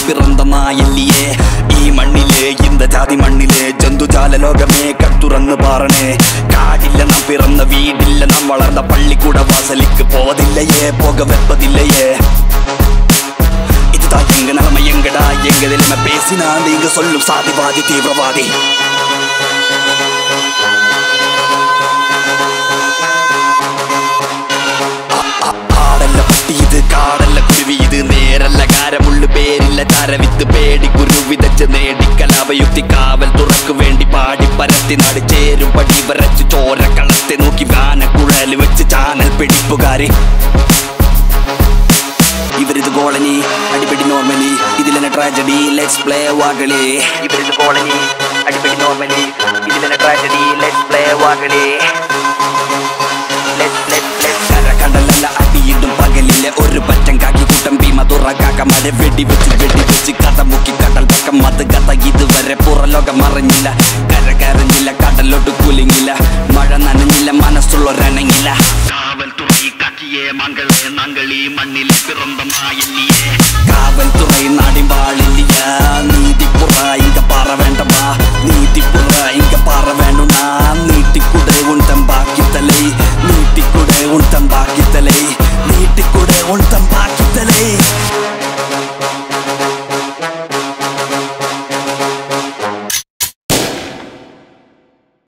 പിറന്ന നായല്ലിയെ ഈ മണ്ണിലെ இந்த ജാതി മണ്ണിലെ ജന്തുജാല ലോകമേ കട്ടുറന്ന് പാറണേ കാടില്ല നാം പിറന്ന വീടില്ല നാം വളർന്ന പള്ളിക്കൂട വാസലിക്ക് പോതില്ലയേ പോക വെപ്പതില്ലയേ இதுதான் எங்க நிலைமை எங்கடா எங்க நிலைமை பேசினா நீங்க சொல்லும் சாதிவாதி தீவிரவாதி ആടല്ല പട്ടി ഇത് കാടല്ല കുരുവി ഇത് നേരല്ല കാരമുള്ളു പേരില്ല ചരവിത്ത് പേടി കുരു വിതച്ച് നേടി കലാപയുക്തി കാവൽ തുറക്കു വേണ്ടി പാടി പരത്തി നാട് ചേരും പടി വരച്ച് ചോര കളത്തെ നോക്കി വാനക്കുഴൽ വെച്ച് ചാനൽ പിടിപ്പുകാരി ഇവരിത് കോളനി അടിപിടി നോർമലി ഇതിലെന്നെ ട്രാജഡി ലെറ്റ്സ് പ്ലേ വാകളി ഇവരിത് കോളനി അടിപിടി നോർമലി ഇതിലെന്നെ ട്രാജഡി ലെറ്റ്സ് പ്ലേ വാകളി കടലല്ല അടിയിടും പകലിലെ ഒരു പറ്റം കാക്കി കൂട്ടം ഭീമ തുറക്കാക്ക മഴ വെടി വെച്ച് വെടി വെച്ച് കഥ മുക്കി കടൽ പക്കം അത് കഥ ഇതുവരെ പുറലോകം മറിഞ്ഞില്ല കര കരഞ്ഞില്ല കടലോട്ട് കുലുങ്ങില്ല മഴ നനഞ്ഞില്ല മനസ്സുള്ളൊരണങ്ങില്ല കാവൽ തുണി കാക്കിയേ മംഗളേ നങ്കളി മണ്ണിൽ പിറന്ന മായല്ലിയെ